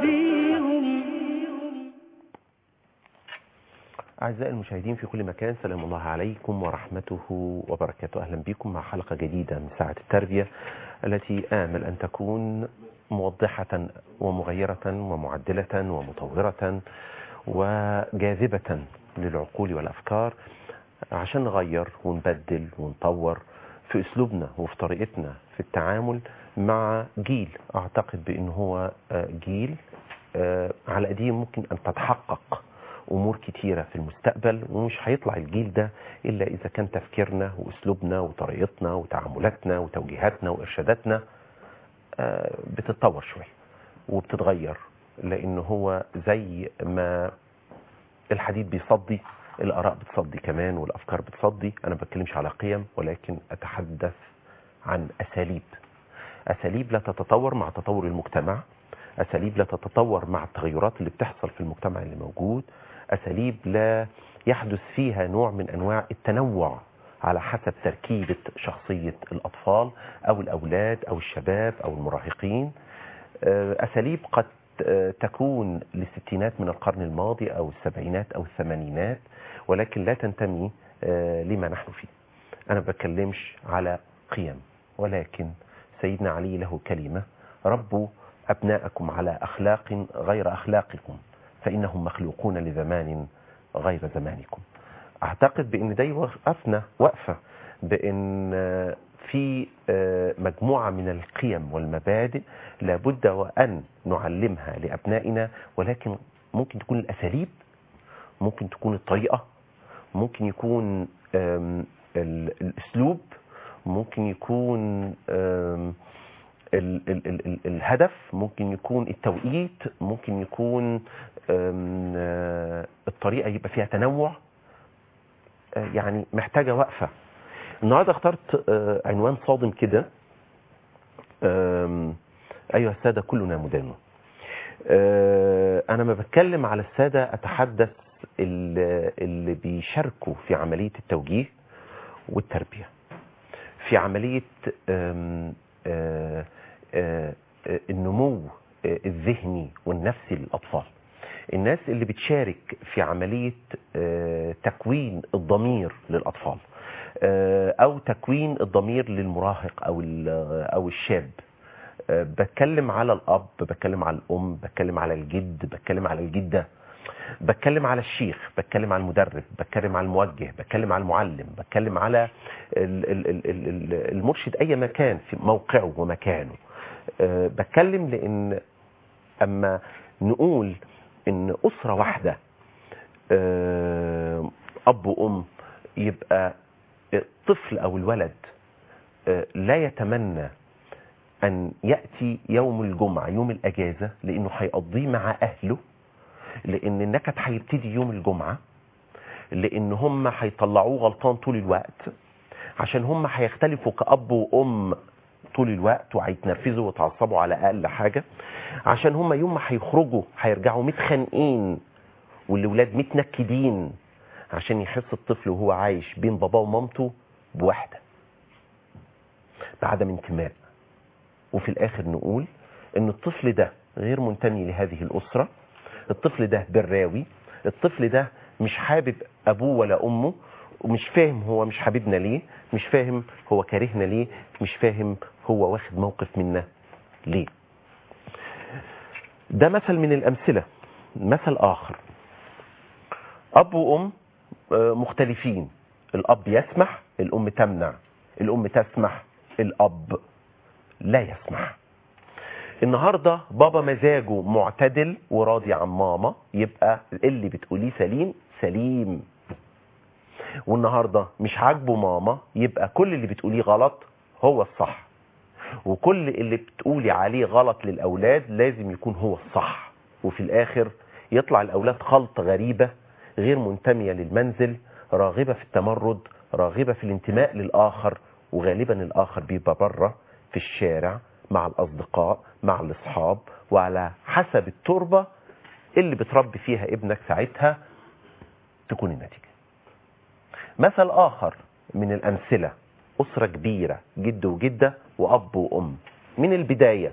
بيهم أعزائي المشاهدين في كل مكان سلام الله عليكم ورحمته وبركاته أهلا بكم مع حلقة جديدة من ساعة التربية التي آمل أن تكون موضحة ومغيرة ومعدلة ومطورة وجاذبة للعقول والأفكار عشان نغير ونبدل ونطور في أسلوبنا وفي طريقتنا في التعامل مع جيل أعتقد بأنه هو آه، جيل آه، على قديم ممكن أن تتحقق امور كتيره في المستقبل ومش هيطلع الجيل ده الا اذا كان تفكيرنا واسلوبنا وطريقتنا وتعاملاتنا وتوجيهاتنا وارشاداتنا آه، بتتطور شويه وبتتغير لان هو زي ما الحديد بيصدي الاراء بتصدي كمان والافكار بتصدي انا ما بتكلمش على قيم ولكن اتحدث عن اساليب اساليب لا تتطور مع تطور المجتمع اساليب لا تتطور مع التغيرات اللي بتحصل في المجتمع اللي موجود اساليب لا يحدث فيها نوع من انواع التنوع على حسب تركيبه شخصيه الاطفال او الاولاد او الشباب او المراهقين آه، اساليب قد آه، تكون للستينات من القرن الماضي او السبعينات او الثمانينات ولكن لا تنتمي آه، لما نحن فيه انا ما بتكلمش على قيم ولكن سيدنا علي له كلمه ربوا أبناءكم على أخلاق غير أخلاقكم فإنهم مخلوقون لزمان غير زمانكم أعتقد بأن ده يوقفنا وقفة بأن آه، في آه، مجموعة من القيم والمبادئ لابد وأن نعلمها لأبنائنا ولكن ممكن تكون الأساليب ممكن تكون الطريقة ممكن يكون آم، ال- الأسلوب ممكن يكون آم، ال ال ال ال الهدف ممكن يكون التوقيت ممكن يكون آم، آه، الطريقة يبقى فيها تنوع آه، يعني محتاجة وقفة النهاردة اخترت آه، عنوان صادم كده آم، أيها السادة كلنا مدان آه، أنا ما بتكلم على السادة أتحدث ال- اللي بيشاركوا في عملية التوجيه والتربية في عملية آم، آه، آه، آه، النمو آه، الذهني والنفسي للأطفال الناس اللي بتشارك في عملية آه، تكوين الضمير للأطفال آه، أو تكوين الضمير للمراهق أو ال- أو الشاب آه، بتكلم على الأب بتكلم على الأم بتكلم على الجد بتكلم على الجدة بتكلم على الشيخ بتكلم على المدرب بتكلم على الموجه بتكلم على المعلم بتكلم على ال- ال- ال- ال- ال- المرشد اي مكان في موقعه ومكانه أه بتكلم لان اما نقول ان اسره واحده أه اب وام يبقى الطفل او الولد أه لا يتمنى ان ياتي يوم الجمعه يوم الاجازه لانه هيقضيه مع اهله لان النكد هيبتدي يوم الجمعه لان هم هيطلعوه غلطان طول الوقت عشان هم هيختلفوا كأب وأم طول الوقت وهيتنرفزوا ويتعصبوا على أقل حاجة عشان هم يوم ما هيخرجوا هيرجعوا متخانقين والولاد متنكدين عشان يحس الطفل وهو عايش بين باباه ومامته بوحدة بعدم انتماء وفي الآخر نقول إن الطفل ده غير منتمي لهذه الأسرة الطفل ده براوي الطفل ده مش حابب أبوه ولا أمه ومش فاهم هو مش حاببنا ليه مش فاهم هو كارهنا ليه مش فاهم هو واخد موقف منا ليه ده مثل من الأمثلة مثل آخر أب وأم آه، مختلفين الأب يسمح الأم تمنع الأم تسمح الأب لا يسمح النهاردة بابا مزاجه معتدل وراضي عن ماما يبقى اللي بتقوليه سليم سليم والنهاردة مش عاجبه ماما يبقى كل اللي بتقوليه غلط هو الصح وكل اللي بتقولي عليه غلط للأولاد لازم يكون هو الصح وفي الآخر يطلع الأولاد خلطة غريبة غير منتمية للمنزل راغبة في التمرد راغبة في الانتماء للآخر وغالبا الآخر بيبقى بره في الشارع مع الأصدقاء مع الأصحاب وعلى حسب التربة اللي بتربي فيها ابنك ساعتها تكون النتيجة مثل آخر من الأمثلة أسرة كبيرة جد وجدة وأب وأم من البداية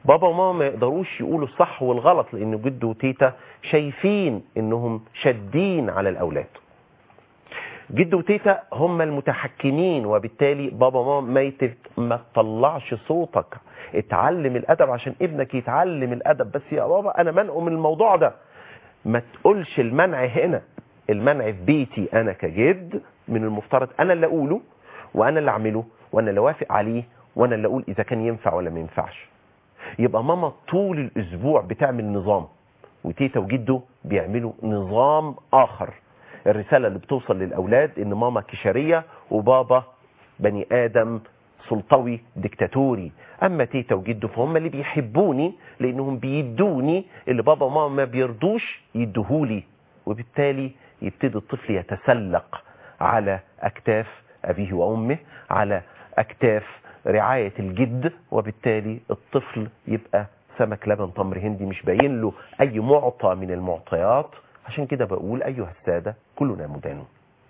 بابا وماما ما يقدروش يقولوا الصح والغلط لان جد وتيتا شايفين انهم شادين على الاولاد جد وتيتا هم المتحكمين وبالتالي بابا وماما ما يتف... ما تطلعش صوتك اتعلم الادب عشان ابنك يتعلم الادب بس يا بابا انا منقه من الموضوع ده ما تقولش المنع هنا المنع في بيتي انا كجد من المفترض انا اللي اقوله وانا اللي اعمله وانا اللي اوافق عليه وانا اللي اقول اذا كان ينفع ولا ما ينفعش يبقى ماما طول الاسبوع بتعمل نظام وتيتا وجده بيعملوا نظام اخر الرسالة اللي بتوصل للاولاد ان ماما كشرية وبابا بني ادم سلطوي ديكتاتوري اما تيتا وجده فهم اللي بيحبوني لانهم بيدوني اللي بابا وماما ما بيرضوش يدوهولي وبالتالي يبتدي الطفل يتسلق على اكتاف ابيه وامه على اكتاف رعاية الجد وبالتالي الطفل يبقى سمك لبن تمر هندي مش باين له اي معطى من المعطيات عشان كده بقول ايها السادة كلنا مدانون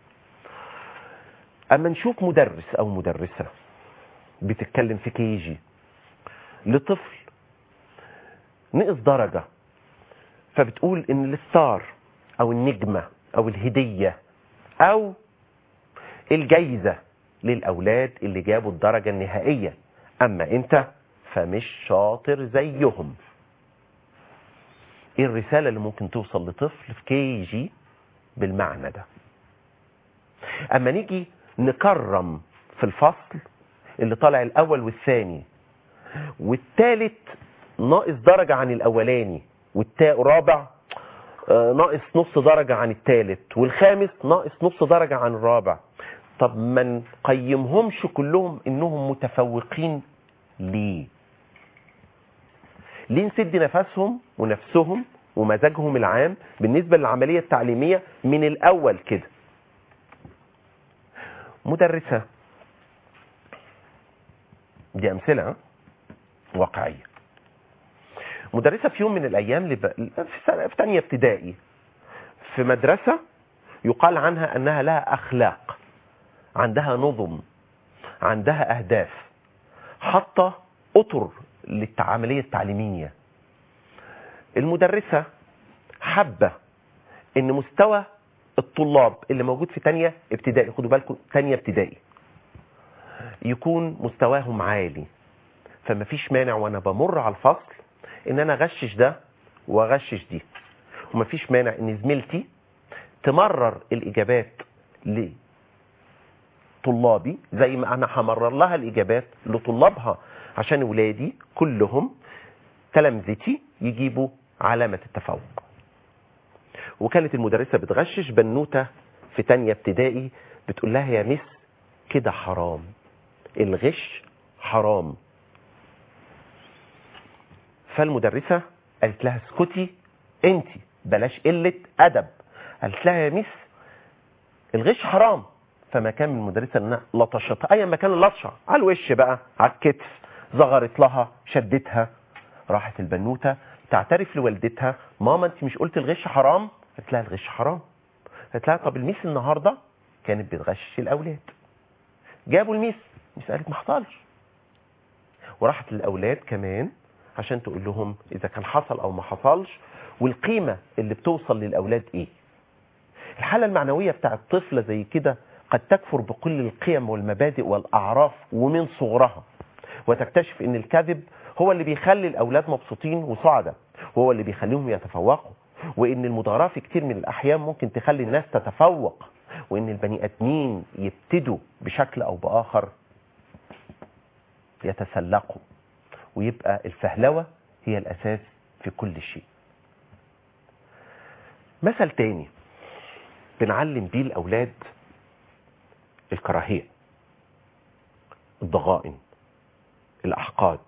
اما نشوف مدرس او مدرسة بتتكلم في كيجي لطفل نقص درجة فبتقول ان الستار او النجمة او الهدية او الجايزة للاولاد اللي جابوا الدرجة النهائية اما انت فمش شاطر زيهم ايه الرسالة اللي ممكن توصل لطفل في كي جي بالمعنى ده اما نيجي نكرم في الفصل اللي طالع الاول والثاني والثالث ناقص درجة عن الاولاني والرابع ناقص نص درجة عن الثالث والخامس ناقص نص درجة عن الرابع طب ما نقيمهمش كلهم انهم متفوقين ليه ليه نسد نفسهم ونفسهم ومزاجهم العام بالنسبة للعملية التعليمية من الأول كده مدرسة دي أمثلة واقعية مدرسة في يوم من الأيام لب... في, سنة... في تانية ابتدائي في مدرسة يقال عنها أنها لها أخلاق عندها نظم عندها أهداف حتى أطر للعملية التعليمية المدرسة حابة ان مستوى الطلاب اللي موجود في تانية ابتدائي خدوا بالكم تانية ابتدائي يكون مستواهم عالي فما فيش مانع وانا بمر على الفصل ان انا اغشش ده واغشش دي وما فيش مانع ان زميلتي تمرر الاجابات لطلابي زي ما انا همرر لها الاجابات لطلابها عشان ولادي كلهم تلامذتي يجيبوا علامة التفوق وكانت المدرسة بتغشش بنوتة في تانية ابتدائي بتقول لها يا مس كده حرام الغش حرام فالمدرسة قالت لها اسكتي انت بلاش قلة ادب قالت لها يا مس الغش حرام فما كان من المدرسة انها لطشتها اي مكان اللطشة على الوش بقى على الكتف زغرت لها شدتها راحت البنوتة تعترف لوالدتها ماما انت مش قلت الغش حرام قالت لها الغش حرام قالت لها طب الميس النهارده كانت بتغشش الاولاد جابوا الميس الميس قالت ما حصلش وراحت للاولاد كمان عشان تقول لهم اذا كان حصل او ما حصلش والقيمه اللي بتوصل للاولاد ايه الحاله المعنويه بتاعت طفله زي كده قد تكفر بكل القيم والمبادئ والاعراف ومن صغرها وتكتشف ان الكذب هو اللي بيخلي الاولاد مبسوطين وسعداء وهو اللي بيخليهم يتفوقوا وان المضاراة في كتير من الاحيان ممكن تخلي الناس تتفوق وان البني ادمين يبتدوا بشكل او باخر يتسلقوا ويبقى الفهلوة هي الاساس في كل شيء مثل تاني بنعلم بيه الاولاد الكراهية الضغائن الاحقاد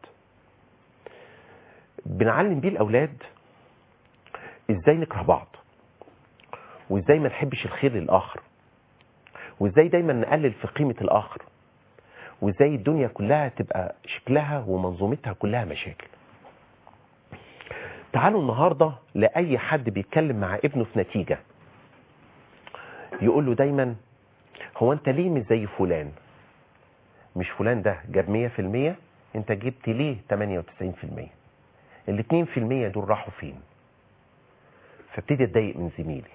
بنعلم بيه الاولاد ازاي نكره بعض وازاي ما نحبش الخير للاخر وازاي دايما نقلل في قيمة الاخر وازاي الدنيا كلها تبقى شكلها ومنظومتها كلها مشاكل تعالوا النهاردة لأي حد بيتكلم مع ابنه في نتيجة يقول له دايما هو انت ليه مش زي فلان مش فلان ده جاب 100% انت جبت ليه 98% الاتنين في المية دول راحوا فين فابتدي اتضايق من زميلي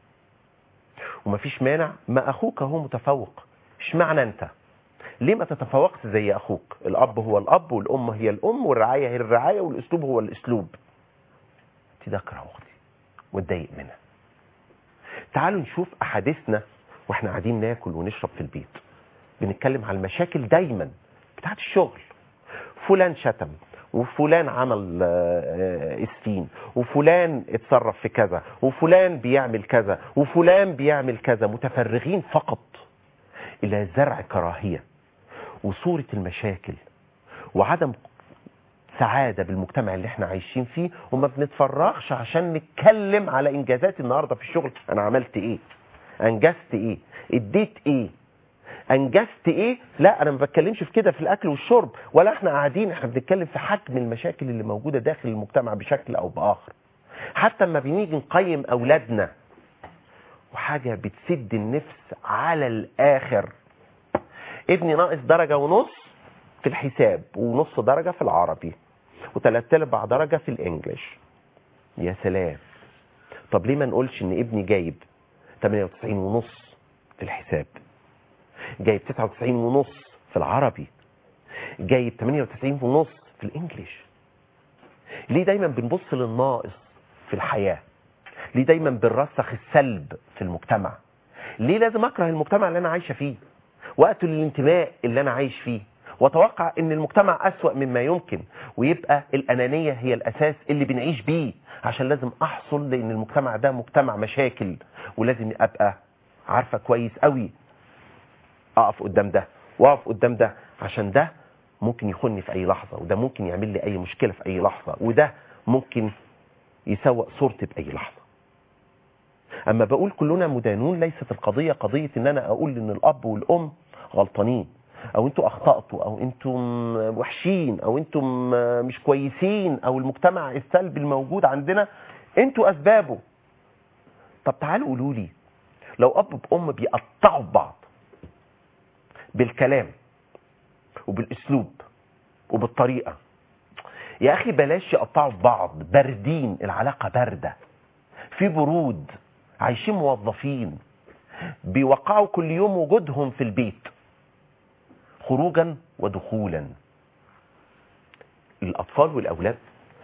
ومفيش مانع ما اخوك هو متفوق اشمعنى انت ليه ما تتفوقش زي اخوك الاب هو الاب والام هي الام والرعايه هي الرعايه والاسلوب هو الاسلوب ابتدي اكره اختي واتضايق منها تعالوا نشوف احاديثنا واحنا قاعدين ناكل ونشرب في البيت بنتكلم على المشاكل دايما بتاعت الشغل فلان شتم وفلان عمل آه، اسفين وفلان اتصرف في كذا وفلان بيعمل كذا وفلان بيعمل كذا متفرغين فقط الى زرع كراهيه وصوره المشاكل وعدم سعاده بالمجتمع اللي احنا عايشين فيه وما بنتفرغش عشان نتكلم على انجازاتي النهارده في الشغل انا عملت ايه انجزت ايه اديت ايه انجزت ايه لا انا ما بتكلمش في كده في الاكل والشرب ولا احنا قاعدين احنا بنتكلم في حجم المشاكل اللي موجوده داخل المجتمع بشكل او باخر حتى لما بنيجي نقيم اولادنا وحاجه بتسد النفس على الاخر ابني ناقص درجه ونص في الحساب ونص درجه في العربي وثلاث ارباع درجه في الانجليش يا سلام طب ليه ما نقولش ان ابني جايب 98 ونص في الحساب جايب 99 ونص في العربي جايب 98 ونص في الانجليش ليه دايما بنبص للناقص في الحياة ليه دايما بنرسخ السلب في المجتمع ليه لازم اكره المجتمع اللي انا عايشة فيه واقتل الانتماء اللي انا عايش فيه واتوقع ان المجتمع اسوأ مما يمكن ويبقى الانانية هي الاساس اللي بنعيش بيه عشان لازم احصل لان المجتمع ده مجتمع مشاكل ولازم ابقى عارفة كويس قوي اقف قدام ده واقف قدام ده عشان ده ممكن يخوني في اي لحظة وده ممكن يعمل لي اي مشكلة في اي لحظة وده ممكن يسوق صورتي باي لحظة اما بقول كلنا مدانون ليست القضية قضية ان انا اقول ان الاب والام غلطانين او انتوا اخطأتوا او انتم وحشين او انتم مش كويسين او المجتمع السلبي الموجود عندنا انتوا اسبابه طب تعالوا قولوا لي لو اب وام بيقطعوا بعض بالكلام وبالاسلوب وبالطريقه يا اخي بلاش يقطعوا بعض باردين العلاقه بارده في برود عايشين موظفين بيوقعوا كل يوم وجودهم في البيت خروجا ودخولا الاطفال والاولاد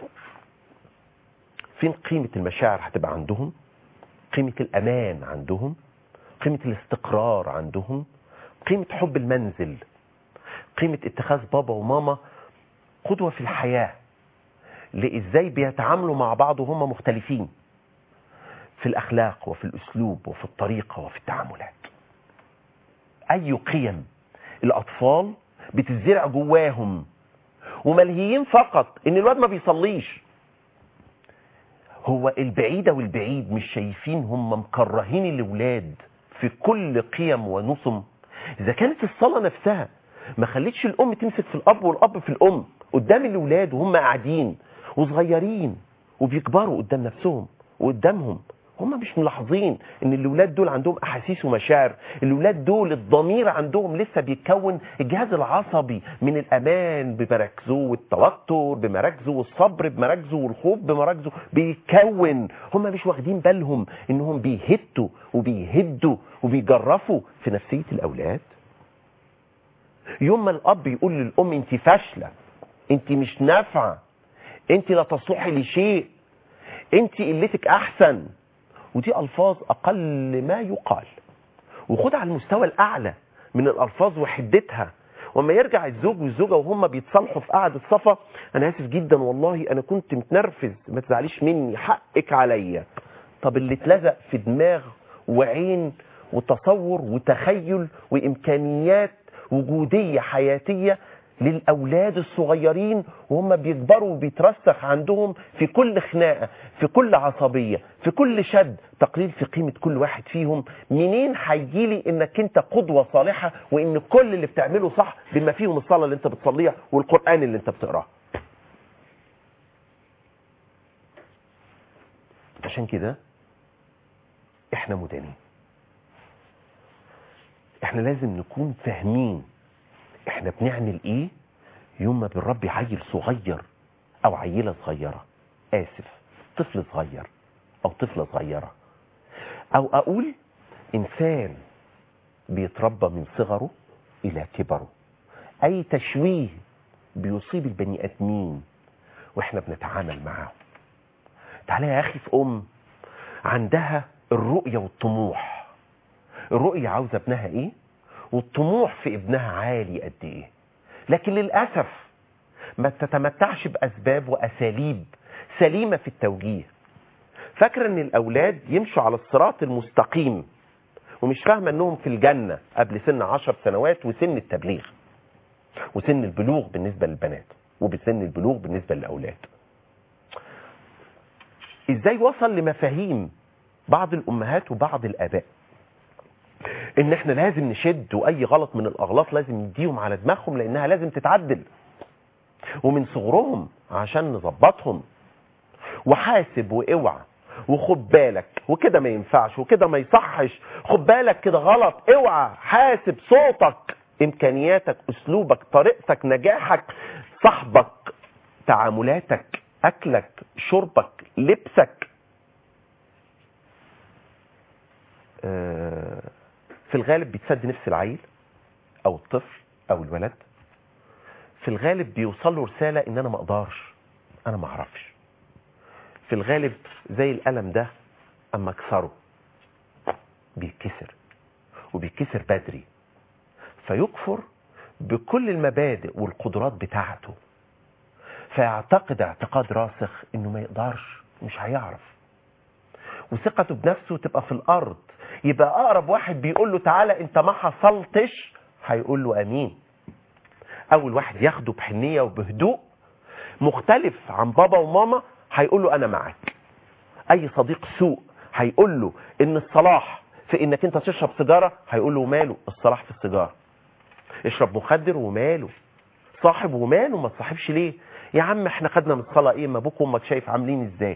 فين قيمه المشاعر هتبقى عندهم قيمه الامان عندهم قيمه الاستقرار عندهم قيمة حب المنزل قيمة اتخاذ بابا وماما قدوة في الحياة لإزاي بيتعاملوا مع بعض وهم مختلفين في الأخلاق وفي الأسلوب وفي الطريقة وفي التعاملات أي قيم الأطفال بتزرع جواهم وملهيين فقط إن الواد ما بيصليش هو البعيدة والبعيد مش شايفين هم مكرهين الأولاد في كل قيم ونصم إذا كانت الصلاة نفسها ما خلتش الأم تمسك في الأب والأب في الأم قدام الأولاد وهم قاعدين وصغيرين وبيكبروا قدام نفسهم وقدامهم هم مش ملاحظين ان الاولاد دول عندهم احاسيس ومشاعر الاولاد دول الضمير عندهم لسه بيتكون الجهاز العصبي من الامان بمراكزه والتوتر بمراكزه والصبر بمراكزه والخوف بمراكزه بيتكون هم مش واخدين بالهم انهم بيهتوا وبيهدوا وبيجرفوا في نفسيه الاولاد يوم ما الاب يقول للام انت فاشله انت مش نافعه انت لا تصلحي لشيء انت قلتك احسن ودي الفاظ اقل ما يقال وخد على المستوى الاعلى من الالفاظ وحدتها وما يرجع الزوج والزوجه وهم بيتصالحوا في قعده صفا انا اسف جدا والله انا كنت متنرفز ما تزعليش مني حقك عليا طب اللي اتلزق في دماغ وعين وتصور وتخيل وامكانيات وجوديه حياتيه للاولاد الصغيرين وهم بيكبروا وبيترسخ عندهم في كل خناقه في كل عصبيه في كل شد تقليل في قيمه كل واحد فيهم منين هيجيلي انك انت قدوه صالحه وان كل اللي بتعمله صح بما فيهم الصلاه اللي انت بتصليها والقران اللي انت بتقراه عشان كده احنا مدانين احنا لازم نكون فاهمين احنا بنعمل ايه يوم ما بنربي عيل صغير او عيلة صغيرة اسف طفل صغير او طفلة صغيرة او اقول انسان بيتربى من صغره الى كبره اي تشويه بيصيب البني ادمين واحنا بنتعامل معاهم تعالى يا اخي في ام عندها الرؤية والطموح الرؤية عاوزة ابنها ايه والطموح في ابنها عالي قد ايه لكن للأسف ما تتمتعش بأسباب وأساليب سليمة في التوجيه فاكرة ان الأولاد يمشوا على الصراط المستقيم ومش فاهمة انهم في الجنة قبل سن عشر سنوات وسن التبليغ وسن البلوغ بالنسبة للبنات وبسن البلوغ بالنسبة للأولاد ازاي وصل لمفاهيم بعض الأمهات وبعض الآباء ان احنا لازم نشد واي غلط من الاغلاط لازم نديهم على دماغهم لانها لازم تتعدل ومن صغرهم عشان نظبطهم وحاسب واوعى وخد بالك وكده ما ينفعش وكده ما يصحش خد بالك كده غلط اوعى حاسب صوتك امكانياتك اسلوبك طريقتك نجاحك صاحبك تعاملاتك اكلك شربك لبسك آه في الغالب بيتسد نفس العيل او الطفل او الولد في الغالب بيوصل له رسالة ان انا ما اقدرش انا ما اعرفش في الغالب زي القلم ده اما اكسره بيتكسر وبيتكسر بدري فيكفر بكل المبادئ والقدرات بتاعته فيعتقد اعتقاد راسخ انه ما يقدرش مش هيعرف وثقته بنفسه تبقى في الارض يبقى اقرب واحد بيقول له تعالى انت ما حصلتش هيقول له امين اول واحد ياخده بحنية وبهدوء مختلف عن بابا وماما هيقول له انا معاك اي صديق سوء هيقول له ان الصلاح في انك انت تشرب سيجارة هيقول له ماله الصلاح في السيجارة اشرب مخدر وماله صاحب وماله ما تصاحبش ليه يا عم احنا خدنا من الصلاة ايه ما ابوك وامك شايف عاملين ازاي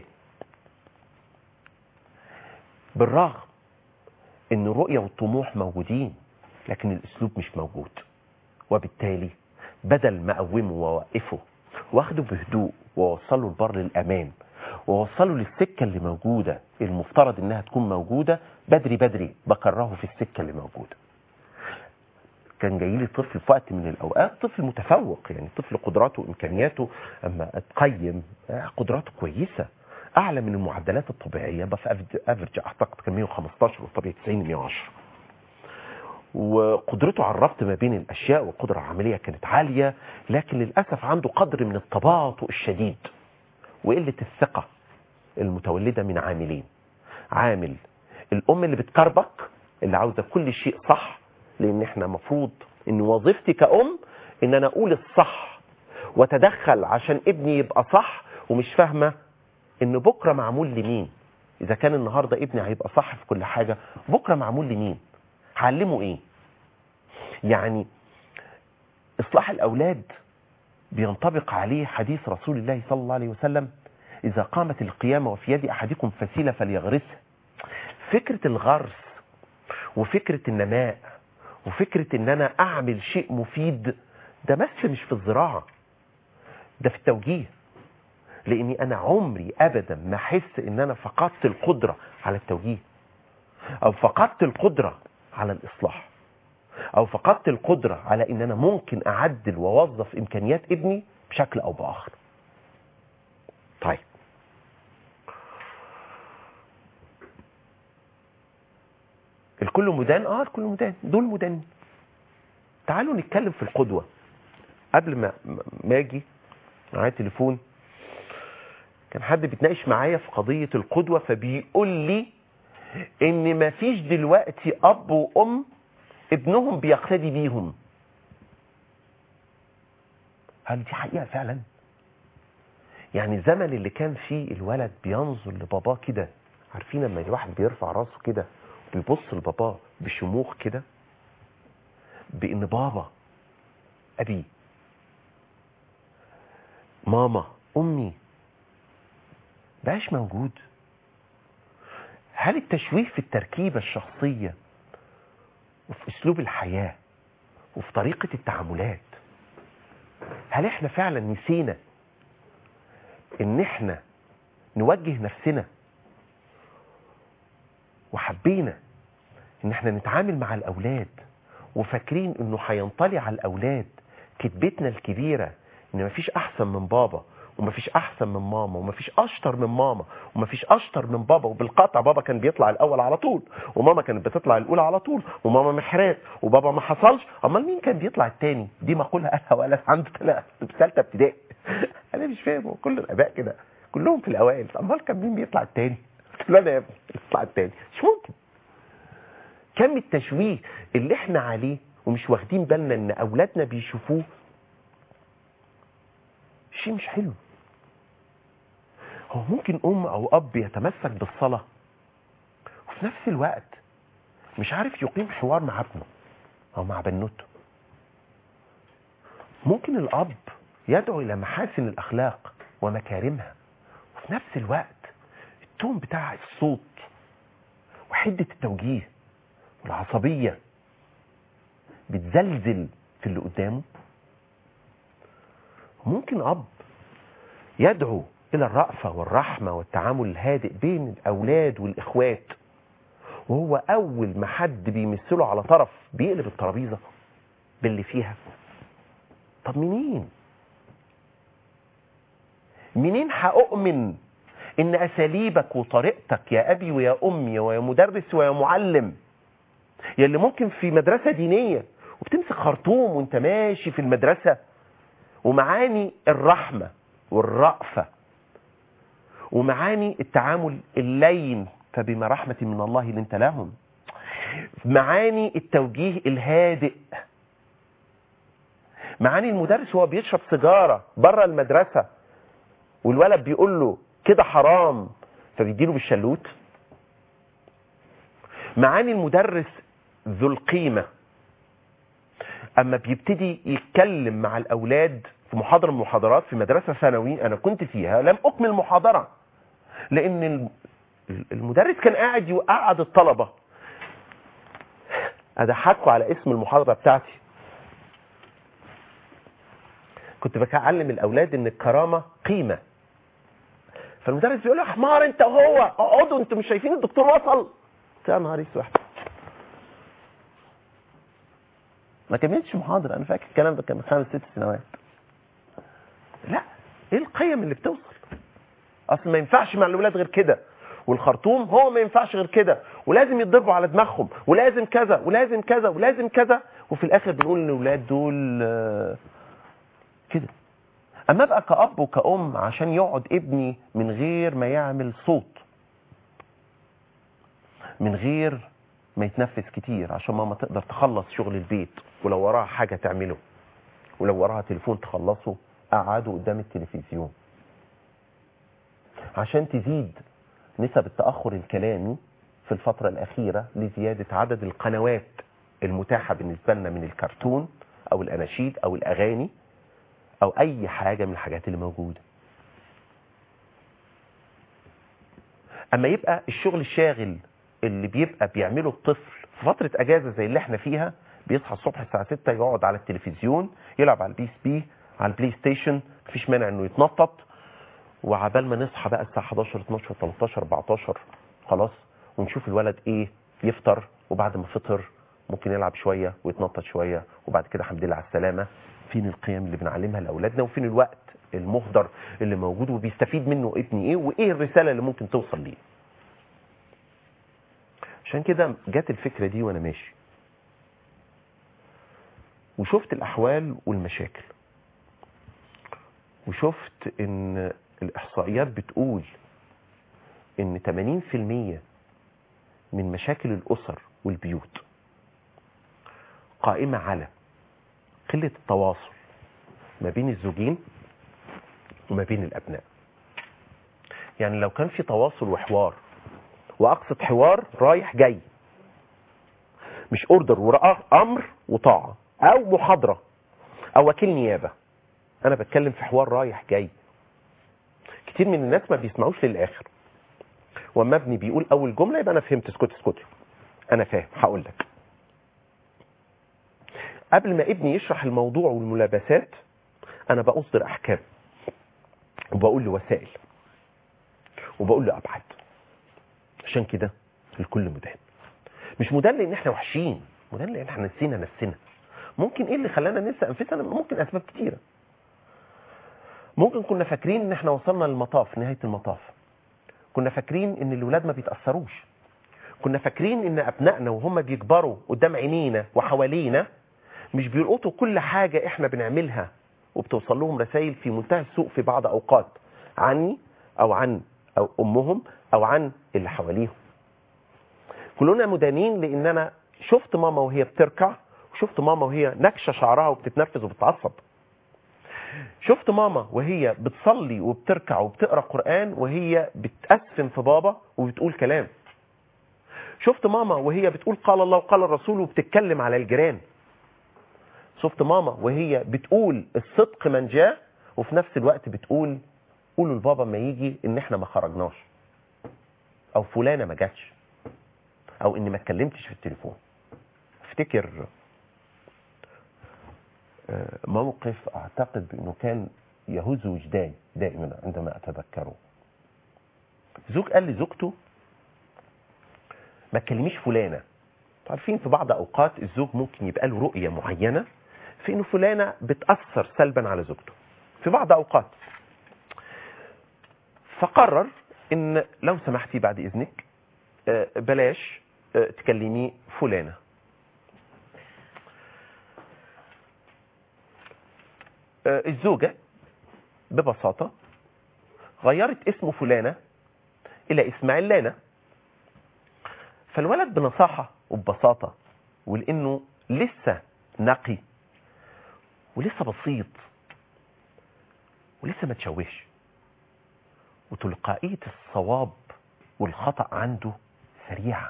بالرغم ان الرؤية والطموح موجودين لكن الاسلوب مش موجود وبالتالي بدل ما اقومه واوقفه واخده بهدوء ووصله البر للامان ووصله للسكة اللي موجودة المفترض انها تكون موجودة بدري بدري بكرهه في السكة اللي موجودة كان جاي لي طفل في وقت من الاوقات طفل متفوق يعني طفل قدراته وامكانياته اما اتقيم قدراته كويسه اعلى من المعدلات الطبيعيه بس افرج اعتقد كان 115 والطبيعي 90 110 وقدرته على الربط ما بين الاشياء والقدره العمليه كانت عاليه لكن للاسف عنده قدر من التباطؤ الشديد وقله الثقه المتولده من عاملين عامل الام اللي بتكربك اللي عاوزه كل شيء صح لان احنا مفروض ان وظيفتي كأم ان انا اقول الصح وتدخل عشان ابني يبقى صح ومش فاهمة ان بكرة معمول لمين اذا كان النهاردة ابني هيبقى صح في كل حاجة بكرة معمول لمين هعلمه ايه يعني اصلاح الاولاد بينطبق عليه حديث رسول الله صلى الله عليه وسلم اذا قامت القيامة وفي يد احدكم فسيلة فليغرسها فكرة الغرس وفكرة النماء وفكرة ان انا اعمل شيء مفيد ده بس مش في الزراعة ده في التوجيه لاني انا عمري ابدا ما احس ان انا فقدت القدرة على التوجيه او فقدت القدرة على الاصلاح او فقدت القدرة على ان انا ممكن اعدل واوظف امكانيات ابني بشكل او باخر طيب الكل مدان اه الكل مدان دول مدان تعالوا نتكلم في القدوة قبل ما ما اجي معايا تليفون كان حد بيتناقش معايا في قضية القدوة فبيقول لي ان ما فيش دلوقتي اب وام ابنهم بيقتدي بيهم هل دي حقيقة فعلا يعني الزمن اللي كان فيه الولد بينظر لباباه كده عارفين لما الواحد بيرفع راسه كده بيبص لباباه بشموخ كده بان بابا ابي ماما امي بقاش موجود هل التشويه في التركيبة الشخصية وفي اسلوب الحياة وفي طريقة التعاملات هل احنا فعلا نسينا ان احنا نوجه نفسنا وحبينا ان احنا نتعامل مع الاولاد وفاكرين انه هينطلي على الاولاد كتبتنا الكبيرة ان مفيش احسن من بابا ومفيش احسن من ماما ومفيش اشطر من ماما ومفيش اشطر من بابا وبالقطع بابا كان بيطلع الاول على طول وماما كانت بتطلع الاولى على طول وماما محرات وبابا ما حصلش امال مين كان بيطلع التاني دي مقوله قالها ولا عنده ثالثه ابتدائي انا مش فاهم كل الاباء كده كلهم في الاوائل امال كان مين بيطلع التاني لا انا يا ابني يطلع التاني مش ممكن كم التشويه اللي احنا عليه ومش واخدين بالنا ان اولادنا بيشوفوه شيء مش حلو هو ممكن ام او اب يتمسك بالصلاه وفي نفس الوقت مش عارف يقيم حوار مع ابنه او مع بنوته ممكن الاب يدعو الى محاسن الاخلاق ومكارمها وفي نفس الوقت التون بتاع الصوت وحده التوجيه والعصبيه بتزلزل في اللي قدامه ممكن اب يدعو الى الرأفة والرحمة والتعامل الهادئ بين الاولاد والاخوات وهو اول ما حد بيمثله على طرف بيقلب الترابيزة باللي فيها طب منين منين هأؤمن ان اساليبك وطريقتك يا ابي ويا امي ويا مدرس ويا معلم يا اللي ممكن في مدرسة دينية وبتمسك خرطوم وانت ماشي في المدرسة ومعاني الرحمة والرأفة ومعاني التعامل اللين فبما رحمة من الله لنت لهم معاني التوجيه الهادئ معاني المدرس وهو بيشرب سيجارة بره المدرسة والولد بيقول له كده حرام فبيديله بالشلوت معاني المدرس ذو القيمة اما بيبتدي يتكلم مع الاولاد في محاضرة من المحاضرات في مدرسة ثانوي انا كنت فيها لم اكمل محاضرة لان المدرس كان قاعد يقعد الطلبة اضحكوا على اسم المحاضرة بتاعتي كنت بكلم الاولاد ان الكرامة قيمة فالمدرس بيقول له يا حمار انت وهو اقعدوا انتوا مش شايفين الدكتور وصل يا نهار اسود ما كملتش محاضرة انا فاكر الكلام ده كان من خمس ست سنوات لا ايه القيم اللي بتوصل اصل ما ينفعش مع الاولاد غير كده والخرطوم هو ما ينفعش غير كده ولازم يتضربوا على دماغهم ولازم كذا ولازم كذا ولازم كذا وفي الاخر بنقول ان الاولاد دول آه، كده اما ابقى كاب وكأم عشان يقعد ابني من غير ما يعمل صوت من غير ما يتنفس كتير عشان ماما تقدر تخلص شغل البيت ولو وراها حاجة تعمله ولو وراها تليفون تخلصه قعدوا قدام التلفزيون عشان تزيد نسب التأخر الكلامي في الفترة الأخيرة لزيادة عدد القنوات المتاحة بالنسبة لنا من الكرتون أو الأناشيد أو الأغاني أو أي حاجة من الحاجات اللي موجودة أما يبقى الشغل الشاغل اللي بيبقى بيعمله الطفل في فترة أجازة زي اللي احنا فيها بيصحى الصبح الساعة 6 يقعد على التلفزيون يلعب على البي اس بي على البلاي ستيشن مفيش مانع انه يتنطط وعبال ما نصحى بقى الساعة 11 12 13 14 خلاص ونشوف الولد ايه يفطر وبعد ما فطر ممكن يلعب شوية ويتنطط شوية وبعد كده الحمد لله على السلامة فين القيم اللي بنعلمها لأولادنا وفين الوقت المهدر اللي موجود وبيستفيد منه ابني ايه وايه الرسالة اللي ممكن توصل ليه عشان كده جت الفكرة دي وانا ماشي وشفت الاحوال والمشاكل وشفت ان الاحصائيات بتقول ان 80% من مشاكل الاسر والبيوت قائمة على قلة التواصل ما بين الزوجين وما بين الابناء يعني لو كان في تواصل وحوار واقصد حوار رايح جاي مش اوردر وراء امر وطاعه او محاضره او وكيل نيابه انا بتكلم في حوار رايح جاي كتير من الناس ما بيسمعوش للاخر واما ابني بيقول اول جمله يبقى انا فهمت اسكت اسكت انا فاهم هقول لك قبل ما ابني يشرح الموضوع والملابسات انا بأصدر احكام وبقول لوسائل وبقول لابعاد عشان كده الكل مدان مش مدان لان احنا وحشين مدان لان احنا نسينا نفسنا ممكن ايه اللي خلانا ننسى انفسنا ممكن اسباب كتيره ممكن كنا فاكرين ان احنا وصلنا للمطاف نهايه المطاف كنا فاكرين ان الولاد ما بيتاثروش كنا فاكرين ان ابنائنا وهم بيكبروا قدام عينينا وحوالينا مش بيلقطوا كل حاجه احنا بنعملها وبتوصل لهم رسائل في منتهى السوء في بعض اوقات عني او عن او امهم او عن اللي حواليهم كلنا مدانين لان انا شفت ماما وهي بتركع وشفت ماما وهي نكشه شعرها وبتتنفس وبتتعصب شفت ماما وهي بتصلي وبتركع وبتقرا قران وهي بتقسم في بابا وبتقول كلام شفت ماما وهي بتقول قال الله وقال الرسول وبتتكلم على الجيران شفت ماما وهي بتقول الصدق من جاء وفي نفس الوقت بتقول قولوا لبابا ما يجي ان احنا ما خرجناش او فلانه ما جاتش او اني ما اتكلمتش في التليفون افتكر آه، موقف اعتقد بانه كان يهز وجداني دائما عندما اتذكره زوج قال لزوجته ما تكلميش فلانه عارفين في بعض اوقات الزوج ممكن يبقى له رؤيه معينه في انه فلانه بتاثر سلبا على زوجته في بعض اوقات فقرر ان لو سمحتي بعد اذنك آه، بلاش آه، تكلمي فلانه آه، الزوجه ببساطه غيرت اسم فلانه الى اسم علانه فالولد بنصاحه وببساطه ولانه لسه نقي ولسه بسيط ولسه ما تشوهش وتلقائية الصواب والخطأ عنده سريعة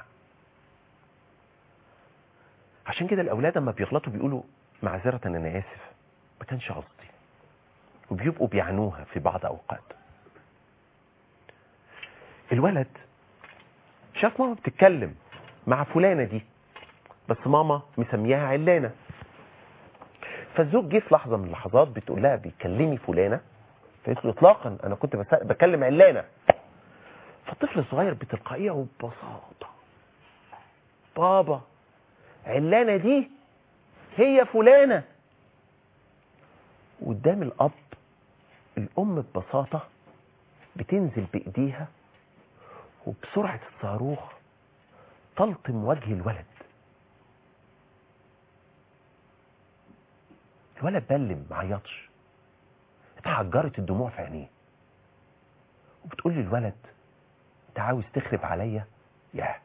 عشان كده الأولاد لما بيغلطوا بيقولوا معذرة أنا آسف ما كانش قصدي وبيبقوا بيعنوها في بعض أوقات الولد شاف ماما بتتكلم مع فلانة دي بس ماما مسمياها علانة فالزوج جه في لحظة من اللحظات بتقول لها بيكلمي فلانة فقالت له اطلاقا انا كنت بس- بكلم علانة فالطفل الصغير بتلقائية وببساطة بابا علانة دي هي فلانة قدام الأب الأم ببساطة بتنزل بإيديها وبسرعة الصاروخ تلطم وجه الولد الولد بلم ما عيطش اتحجرت الدموع في عينيه وبتقول للولد انت عاوز تخرب عليا يا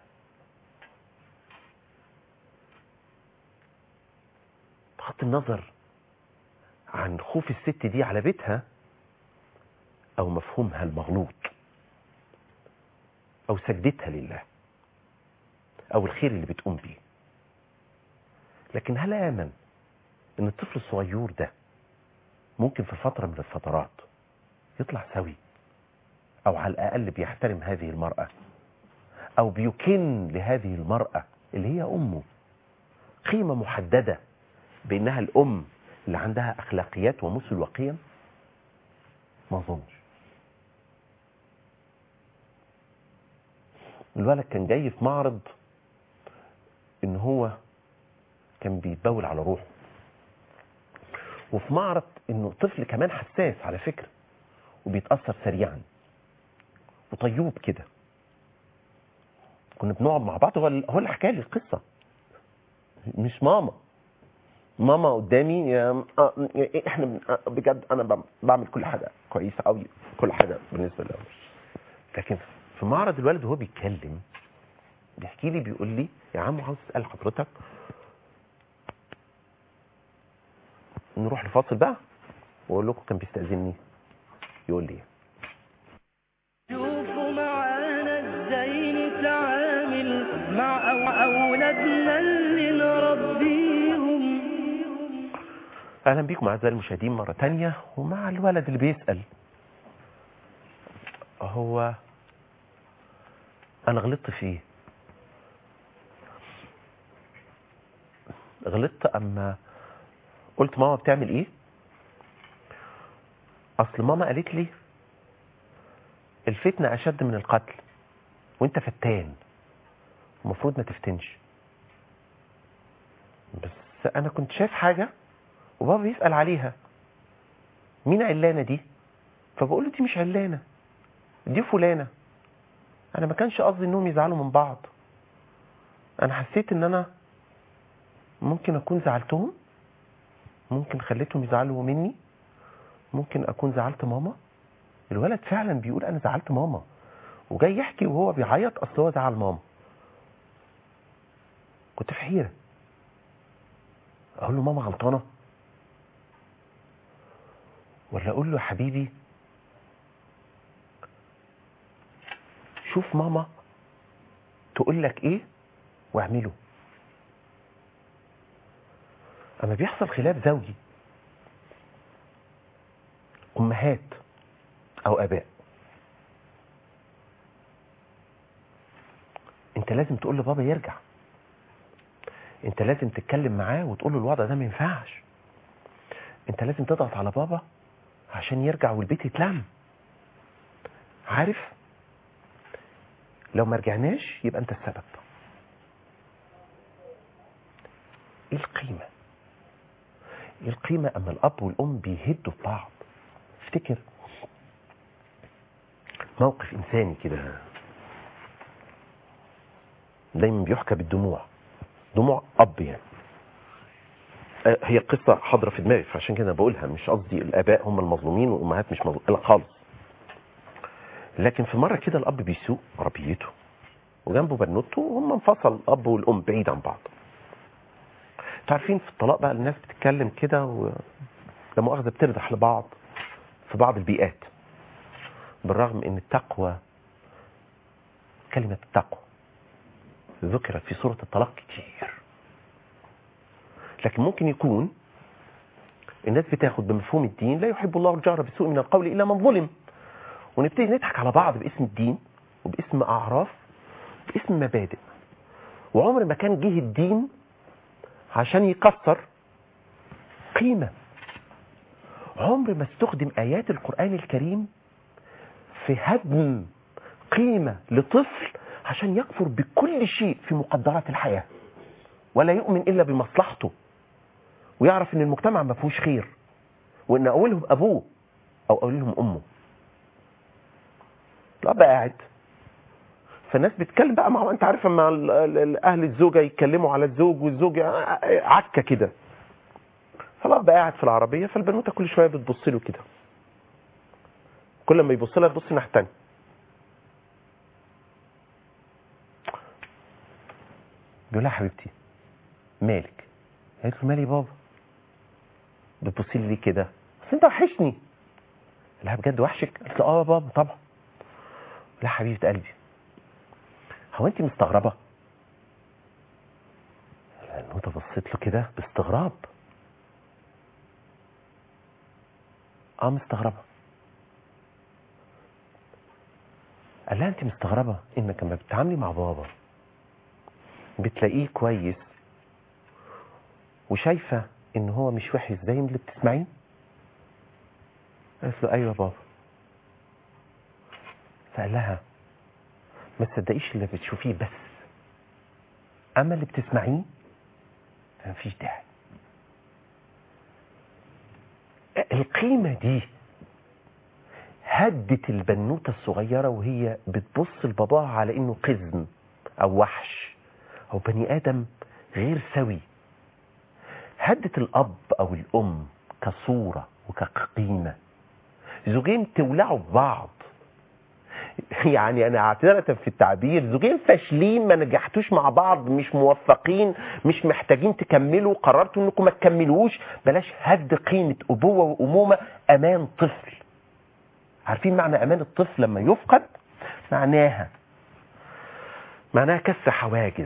بغض النظر عن خوف الست دي على بيتها او مفهومها المغلوط او سجدتها لله او الخير اللي بتقوم بيه لكن هل امن ان الطفل الصغير ده ممكن في فترة من الفترات يطلع سوي او على الاقل بيحترم هذه المرأة او بيكن لهذه المرأة اللي هي امه قيمة محددة بانها الام اللي عندها اخلاقيات ومثل وقيم ما اظنش الولد كان جاي في معرض ان هو كان بيتبول على روحه وفي معرض انه طفل كمان حساس على فكره وبيتاثر سريعا وطيوب كده كنا بنقعد مع بعض هو ال- هو اللي حكى لي القصه مش ماما ماما قدامي يا آه، احنا بن- آه، بجد انا بعم- بعمل كل حاجه كويسه قوي كل حاجه بالنسبه له لكن في معرض الولد وهو بيتكلم بيحكي لي بيقول لي يا عم عاوز اسال حضرتك نروح لفاصل بقى واقول لكم كان بيستاذني يقول لي إيه. شوفوا معانا ازاي نتعامل مع أو- اولادنا اللي نربيهم اهلا بيكم اعزائي المشاهدين مره تانية ومع الولد اللي بيسال هو انا غلطت في ايه غلطت اما قلت ماما بتعمل ايه اصل ماما قالت لي الفتنة أشد من القتل وانت فتان المفروض ما تفتنش بس أنا كنت شايف حاجة وبابا بيسأل عليها مين علانة دي فبقول له دي مش علانة دي فلانة أنا ما كانش قصدي إنهم يزعلوا من بعض أنا حسيت إن أنا ممكن أكون زعلتهم ممكن خليتهم يزعلوا مني ممكن أكون زعلت ماما الولد فعلا بيقول أنا زعلت ماما وجاي يحكي وهو بيعيط أصل هو زعل ماما كنت في حيرة أقول له ماما غلطانة ولا أقول له يا حبيبي شوف ماما تقول لك إيه واعمله أما بيحصل خلاف زوجي أمهات أو آباء أنت لازم تقول لبابا يرجع أنت لازم تتكلم معاه وتقول له الوضع ده ما ينفعش أنت لازم تضغط على بابا عشان يرجع والبيت يتلم عارف لو ما رجعناش يبقى أنت السبب إيه القيمة إيه القيمة أما الأب والأم بيهدوا في بعض افتكر موقف إنساني كده دايما بيحكى بالدموع دموع أب يعني آه، هي قصة حاضرة في دماغي فعشان كده بقولها مش قصدي الآباء هم المظلومين والأمهات مش مظلومين لا خالص لكن في مرة كده الأب بيسوق عربيته وجنبه بنوته وهم انفصل الأب والأم بعيد عن بعض انتوا عارفين في الطلاق بقى الناس بتتكلم كده و لا مؤاخذة بتردح لبعض في بعض البيئات بالرغم ان التقوى كلمة التقوى ذكرت في سورة الطلاق كتير لكن ممكن يكون الناس بتاخد بمفهوم الدين لا يحب الله الجهر بالسوء من القول الا من ظلم ونبتدي نضحك على بعض باسم الدين وباسم اعراف وباسم مبادئ وعمر ما كان جه الدين عشان يكسر قيمة عمر ما استخدم آيات القرآن الكريم في هدم قيمة لطفل عشان يكفر بكل شيء في مقدرات الحياة ولا يؤمن إلا بمصلحته ويعرف ان المجتمع ما فيهوش خير وان اولهم ابوه او اولهم امه الاب قاعد فالناس بتتكلم بقى مع انت عارف اما ال- ال- ال- اهل الزوجه يتكلموا على الزوج والزوج عكه كده فالاب قاعد في العربيه فالبنوته كل شويه بتبص له كده كل ما يبص لها تبص الناحيه الثانيه بيقول لها حبيبتي مالك قالت له مالي بابا بتبصي لي ليه كده بس انت وحشني قال لها بجد وحشك قالت له اه يا بابا طبعا لا حبيبه قلبي هو انت مستغربه البنوته بصيت له كده باستغراب اه مستغربه قال لها انت مستغربه انك لما بتتعاملي مع بابا بتلاقيه كويس وشايفه ان هو مش وحش زي اللي بتسمعيه قالت له ايوه يا بابا فقال لها ما تصدقيش اللي بتشوفيه بس اما اللي بتسمعيه مفيش داعي القيمة دي هدت البنوتة الصغيرة وهي بتبص لباباها على انه قزم او وحش او بني ادم غير سوي هدت الاب او الام كصورة وكقيمة زوجين تولعوا ببعض يعني انا اعتذرة في التعبير زوجين فاشلين ما نجحتوش مع بعض مش موفقين مش محتاجين تكملوا قررتوا انكم ما تكملوش بلاش هد قيمة ابوة وامومة امان طفل عارفين معنى امان الطفل لما يفقد معناها معناها كسر حواجز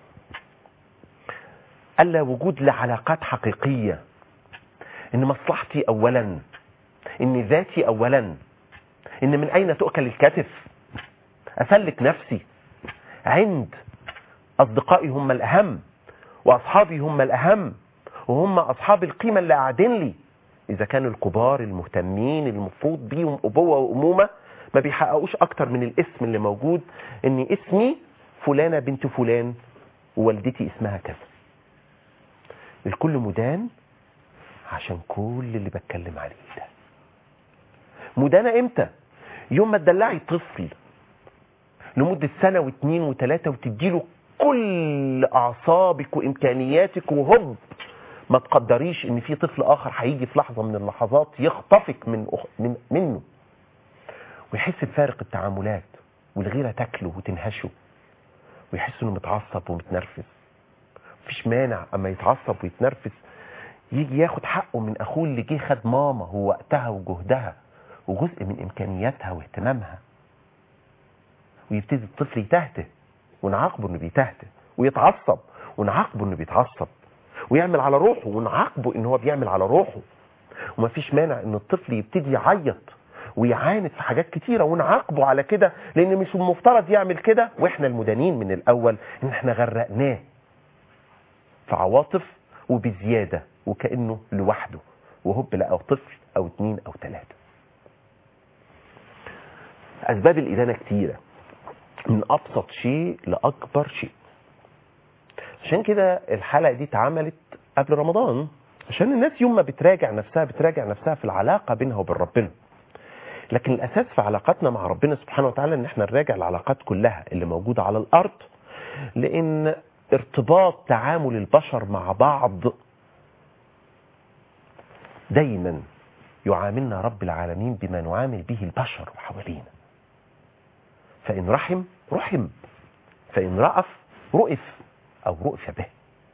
الا وجود لعلاقات حقيقية ان مصلحتي اولا ان ذاتي اولا ان من اين تؤكل الكتف اسلك نفسي عند اصدقائي هم الاهم واصحابي هم الاهم وهم اصحاب القيمة اللي قاعدين لي اذا كانوا الكبار المهتمين المفروض بيهم ابوة وامومة ما بيحققوش اكتر من الاسم اللي موجود ان اسمي فلانة بنت فلان ووالدتي اسمها كذا الكل مدان عشان كل اللي بتكلم عليه ده مدانة امتى يوم ما تدلعي طفل لمدة سنة واثنين وثلاثة وتديله كل اعصابك وامكانياتك وهب ما تقدريش ان في طفل اخر هيجي في لحظة من اللحظات يخطفك من, أخ... من منه ويحس بفارق التعاملات والغيرة تاكله وتنهشه ويحس انه متعصب ومتنرفز مفيش مانع اما يتعصب ويتنرفز يجي ياخد حقه من اخوه اللي جه خد ماما هو وقتها وجهدها وجزء من امكانياتها واهتمامها ويبتدي الطفل يتهته ونعاقبه انه بيتهته ويتعصب ونعاقبه انه بيتعصب ويعمل على روحه ونعاقبه ان هو بيعمل على روحه ومفيش مانع ان الطفل يبتدي يعيط ويعاند في حاجات كتيرة ونعاقبه على كده لان مش المفترض يعمل كده واحنا المدانين من الاول ان احنا غرقناه في عواطف وبزيادة وكأنه لوحده وهوب لقى طفل او اتنين او تلاتة اسباب الادانة كتيرة من ابسط شيء لاكبر شيء عشان كده الحلقة دي اتعملت قبل رمضان عشان الناس يوم ما بتراجع نفسها بتراجع نفسها في العلاقة بينها وبين ربنا لكن الاساس في علاقتنا مع ربنا سبحانه وتعالى ان احنا نراجع العلاقات كلها اللي موجودة على الارض لان ارتباط تعامل البشر مع بعض دايما يعاملنا رب العالمين بما نعامل به البشر حوالينا فإن رحم رحم فإن رأف رؤف أو رؤف به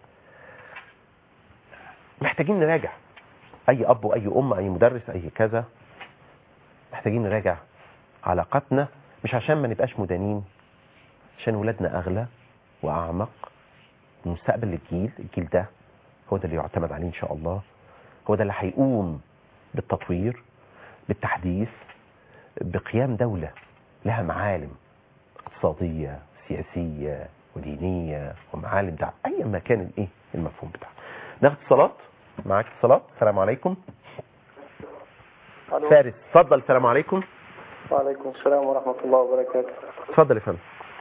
محتاجين نراجع أي أب وأي أم أي مدرس أي كذا محتاجين نراجع علاقاتنا مش عشان ما نبقاش مدانين عشان ولادنا أغلى وأعمق المستقبل للجيل الجيل ده هو ده اللي يعتمد عليه إن شاء الله هو ده اللي هيقوم بالتطوير بالتحديث بقيام دولة لها معالم اقتصادية سياسية ودينية ومعالم دعم أي ما كان الايه المفهوم بتاعها ناخد اتصالات معاك اتصالات السلام عليكم الو فارس اتفضل السلام عليكم وعليكم السلام ورحمة الله وبركاته اتفضل يا فندم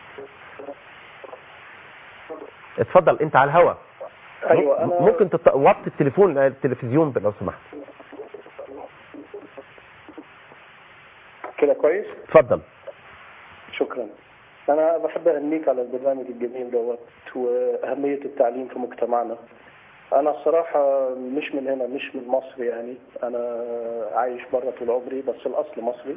اتفضل انت على الهوا ايوه انا ممكن تط... وطي التليفون التلفزيون لو سمحت كده كويس اتفضل شكرا انا بحب اهنيك على البرنامج الجميل دوت واهمية التعليم في مجتمعنا انا الصراحة مش من هنا مش من مصر يعني انا عايش بره طول عمري بس الاصل مصري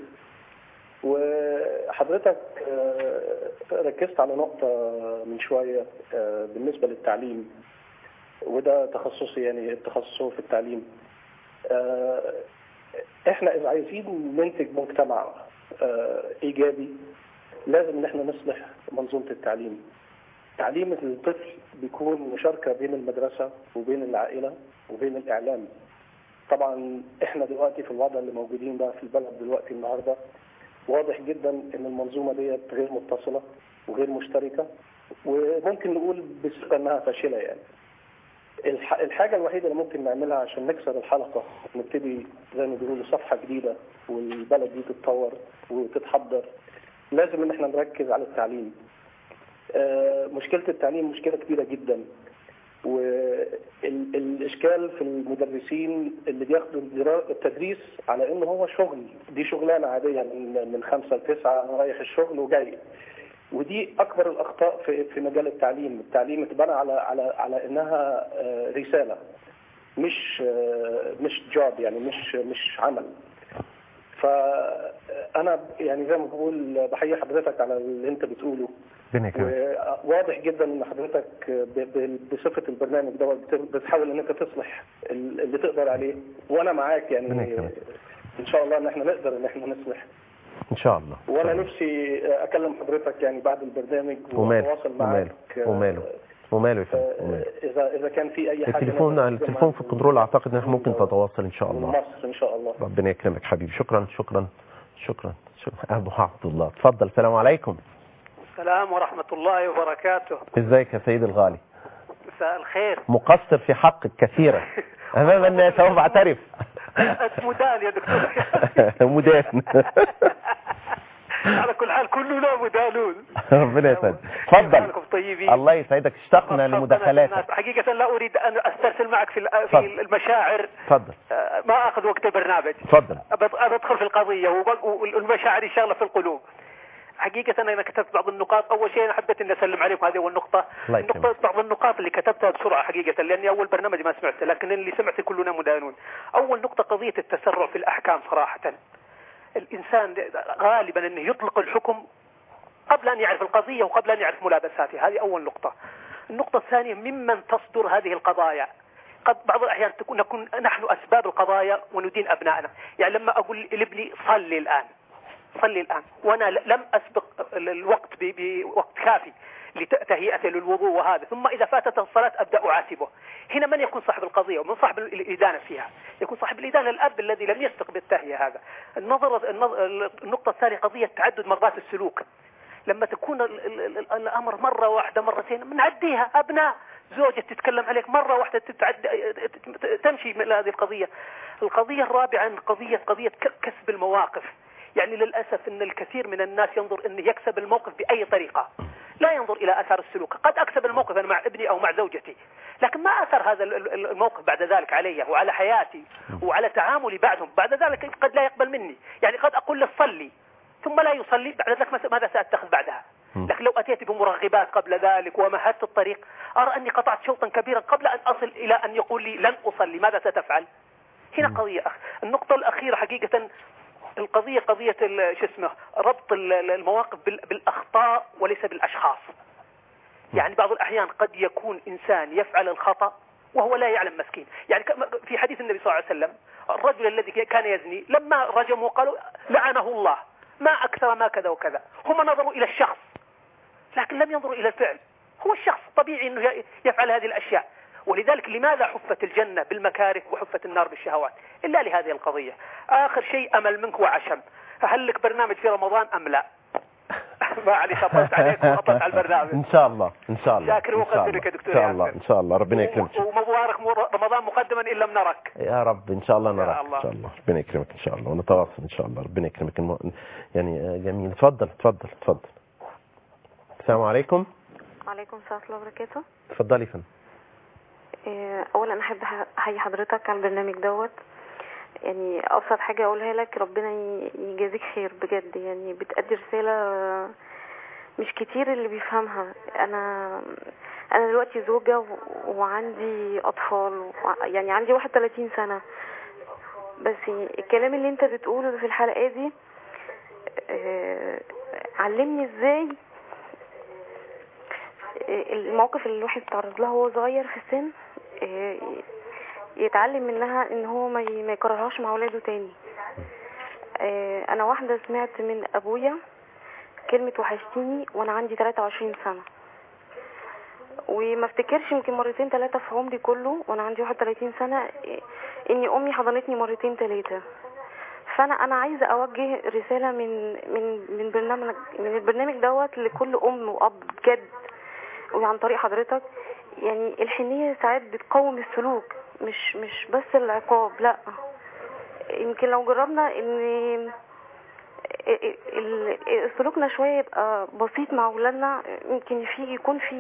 وحضرتك آه، ركزت على نقطة من شوية آه، بالنسبة للتعليم وده تخصصي يعني التخصص هو في التعليم آه، احنا اذا عايزين ننتج مجتمع آه، ايجابي لازم ان احنا نصلح منظومه التعليم تعليم الطفل بيكون مشاركه بين المدرسه وبين العائله وبين الاعلام طبعا احنا دلوقتي في الوضع اللي موجودين بقى في البلد دلوقتي النهارده واضح جدا ان المنظومه ديت غير متصله وغير مشتركه وممكن نقول بصفه انها فاشله يعني الح- الحاجة الوحيدة اللي ممكن نعملها عشان نكسر الحلقة ونبتدي زي ما بيقولوا صفحة جديدة والبلد دي تتطور وتتحضر لازم ان احنا نركز على التعليم آه، مشكلة التعليم مشكلة كبيرة جدا والإشكال في المدرسين اللي بياخدوا الدرا- التدريس على إنه هو شغل دي شغلانة عادية من من خمسة لتسعة أنا رايح الشغل وجاي ودي اكبر الاخطاء في في مجال التعليم، التعليم اتبنى على على على انها آه، رساله مش آه، مش جوب يعني مش مش عمل. فانا يعني زي ما بقول بحيي حضرتك على اللي انت بتقوله ربنا يكرمك وواضح جدا ان حضرتك ب- ب- بصفه البرنامج دوت بت- بتحاول ان انت تصلح ال- اللي تقدر عليه وانا معاك ربنا يعني يكرمك. ان شاء الله ان احنا نقدر ان احنا نصلح ان شاء الله وانا نفسي اكلم حضرتك يعني بعد البرنامج وماله واتواصل وماله معاك وماله وماله يا فندم آه، وماله اذا اذا كان في اي حاجه التليفون نقدر التليفون في نقدمها الكنترول اعتقد ان احنا ممكن من- تتواصل ان شاء من الله مصر ان شاء الله ربنا يكرمك حبيبي شكرا شكرا شكرا شكرا ابو عبد الله اتفضل السلام عليكم السلام ورحمة الله وبركاته ازيك يا سيدي الغالي مساء الخير مقصر في حقك كثيرا امام الناس اهو بعترف مدان يا دكتور مدان على كل حال كلنا مدانون ربنا يسعدك اتفضل كلكم طيبين الله يسعدك اشتقنا لمداخلاتك حقيقة لا أريد أن أسترسل معك في ال- اتفضل. في المشاعر اتفضل آه، ما أخذ وقت البرنامج اتفضل أبد- أدخل في القضية وب- والمشاعر شغلة في القلوب حقيقة أنا كتبت بعض النقاط أول شيء أنا حبيت أن أسلم عليكم هذه أول نقطة الله يكرمك. نقطة بعض النقاط اللي كتبتها بسرعة حقيقة لأني أول برنامج ما سمعته لكن اللي سمعته كلنا مدانون أول نقطة قضية التسرع في الأحكام صراحة الإنسان غالبا أنه يطلق الحكم قبل أن يعرف القضية وقبل أن يعرف ملابساتها هذه أول نقطة النقطة الثانية ممن تصدر هذه القضايا قد بعض الأحيان تكون نكون نحن أسباب القضايا وندين أبنائنا يعني لما أقول لابني صلي الآن صلي الآن وأنا ل- لم أسبق ال- الوقت ب- بوقت كافي لتهيئته للوضوء وهذا ثم إذا فاتت الصلاة أبدأ أعاتبه هنا من يكون صاحب القضية ومن صاحب ال- الإدانة فيها يكون صاحب الإدانة الأب الذي لم يسبق بالتهيئة هذا النظر النظ- النقطة الثانية قضية تعدد مرات السلوك لما تكون ال ال ال الأمر مرة واحدة مرتين بنعديها أبناء زوجة تتكلم عليك مرة واحدة تتعد تمشي من هذه القضية القضية الرابعة قضية قضية ك- كسب المواقف يعني للأسف أن الكثير من الناس ينظر أنه يكسب الموقف بأي طريقة لا ينظر إلى أثر السلوك قد أكسب الموقف أنا مع ابني أو مع زوجتي لكن ما أثر هذا ال- ال- الموقف بعد ذلك علي وعلى حياتي وعلى تعاملي بعدهم بعد ذلك قد لا يقبل مني يعني قد أقول له صلي ثم لا يصلي بعد ذلك ماذا- ماذا سأتخذ بعدها مم. لكن لو أتيت بمرغبات قبل ذلك ومهدت الطريق أرى أني قطعت شوطا كبيرا قبل أن أصل إلى أن يقول لي لن أصلي ماذا ستفعل هنا قضية أخ النقطة الأخيرة حقيقة القضية قضية ال- شو اسمه ربط ال- ال- المواقف بال- بالأخطاء وليس بالأشخاص يعني بعض الأحيان قد يكون إنسان يفعل الخطأ وهو لا يعلم مسكين يعني كما في حديث النبي صلى الله عليه وسلم الرجل الذي كان يزني لما رجموا قالوا لعنه الله ما أكثر ما كذا وكذا هم نظروا إلى الشخص لكن لم ينظروا إلى الفعل هو الشخص طبيعي أنه ي- يفعل هذه الأشياء ولذلك لماذا حفت الجنة بالمكاره وحفت النار بالشهوات إلا لهذه القضية آخر شيء أمل منك وعشم هل لك برنامج في رمضان أم لا ما علي طبقت عليك وأطلت على البرنامج ان شاء الله ان شاء الله شاكر إن شاء وقدرك الله. يا دكتور ان شاء الله ياسر. ان شاء الله ربنا يكرمك و- ومبارك مر- رمضان مقدما إن لم نرك يا رب ان شاء الله يا نراك الله. ان شاء الله ربنا يكرمك ان شاء الله ونتواصل ان شاء الله ربنا يكرمك الم... يعني آه، جميل اتفضل اتفضل اتفضل السلام عليكم وعليكم السلام ورحمة الله وبركاته اتفضلي يا فندم إيه، أولا أحب أح- أحيي حضرتك على البرنامج دوت يعني أبسط حاجة أقولها لك ربنا ي- يجازيك خير بجد يعني بتأدي رسالة مش كتير اللي بيفهمها أنا أنا دلوقتي زوجة و- وعندي أطفال وع- يعني عندي 31 سنة بس الكلام اللي أنت بتقوله في الحلقة دي آه، علمني إزاي المواقف اللي الواحد تعرض لها وهو صغير في السن آه، يتعلم منها ان هو ما ي- ما يكررهاش مع اولاده تاني آه، انا واحده سمعت من ابويا كلمه وحشتيني وانا عندي 23 سنه وما افتكرش يمكن مرتين ثلاثه في عمري كله وانا عندي 31 سنه آه، اني امي حضنتني مرتين ثلاثه فانا انا عايزه اوجه رساله من من من برنامج من البرنامج دوت لكل ام واب بجد وعن طريق حضرتك يعني الحنية ساعات بتقوم السلوك مش مش بس العقاب لا يمكن لو جربنا ان ال- ال- سلوكنا شوية يبقى بسيط مع اولادنا يمكن في يكون في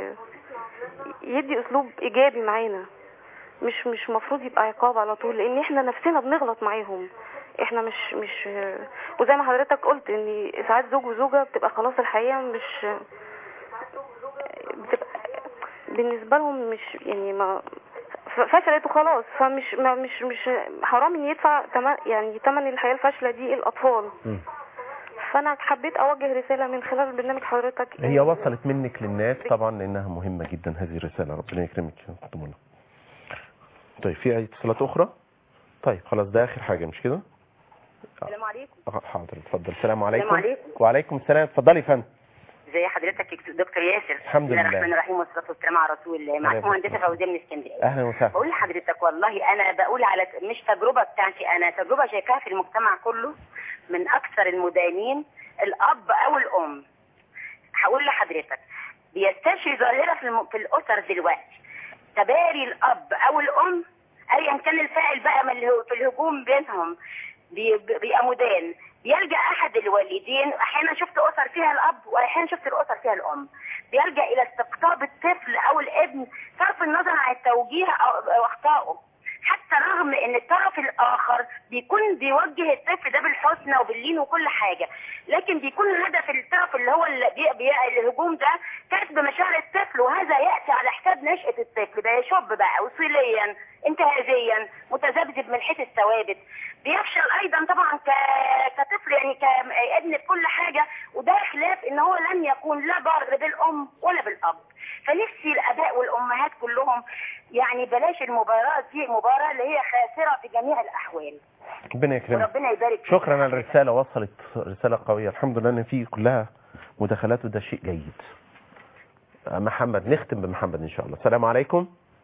يدي اسلوب ايجابي معانا مش مش مفروض يبقى عقاب على طول لان احنا نفسنا بنغلط معاهم احنا مش مش وزي ما حضرتك قلت ان ساعات زوج وزوجة بتبقى خلاص الحياة مش بتبقى بالنسبه لهم مش يعني ما ف- فشلت وخلاص فمش ما مش مش حرام ان يدفع تمن يعني ثمن الحياه الفاشله دي الاطفال مم. فانا حبيت اوجه رساله من خلال برنامج حضرتك هي إن- وصلت منك للناس طبعا لانها مهمه جدا هذه الرساله ربنا يكرمك يا أخت منى. طيب في اي اتصالات اخرى طيب خلاص ده اخر حاجه مش كده السلام عليكم آه، حاضر اتفضل السلام عليكم عليكم. وعليكم السلام اتفضلي يا فندم ازي حضرتك يا دكتور ياسر الحمد بسم الله لله. الرحمن الرحيم والصلاه والسلام على رسول الله عليه معكم مهندسه الصلاة فوزيه من اسكندريه اهلا وسهلا بقول لحضرتك والله انا بقول على مش تجربه بتاعتي انا تجربه شايفاها في المجتمع كله من اكثر المدانين الاب او الام هقول لحضرتك بيستشري ظاهره في, الم... في الاسر دلوقتي تباري الاب او الام ايا كان الفاعل بقى من اله- في الهجوم بينهم بي- بيبقى مدان بيلجأ أحد الوالدين أحيانا شفت أسر فيها الأب وأحيانا شفت الأسر فيها الأم بيلجأ إلى استقطاب الطفل أو الابن صرف النظر عن التوجيه أو أو أخطائه حتى رغم ان الطرف الاخر بيكون بيوجه الطفل ده بالحسنى وباللين وكل حاجه لكن بيكون هدف الطرف اللي هو اللي بي بي الهجوم ده كسب مشاعر الطفل وهذا ياتي على حساب نشاه الطفل بيشب بقى وصوليا انتهازيا متذبذب من حيث الثوابت بيفشل ايضا طبعا ك- كطفل يعني كابن بكل حاجه وده خلاف ان هو لن يكون لا بار بالام ولا بالاب فنفسي الاباء والامهات كلهم يعني بلاش المباراه دي مباراه اللي هي خاسره في جميع الاحوال ربنا يكرمك وربنا يبارك فيك. شكرا على الرسالة وصلت رسالة قوية الحمد لله ان في كلها مداخلات وده شيء جيد آه، محمد نختم بمحمد ان شاء الله السلام عليكم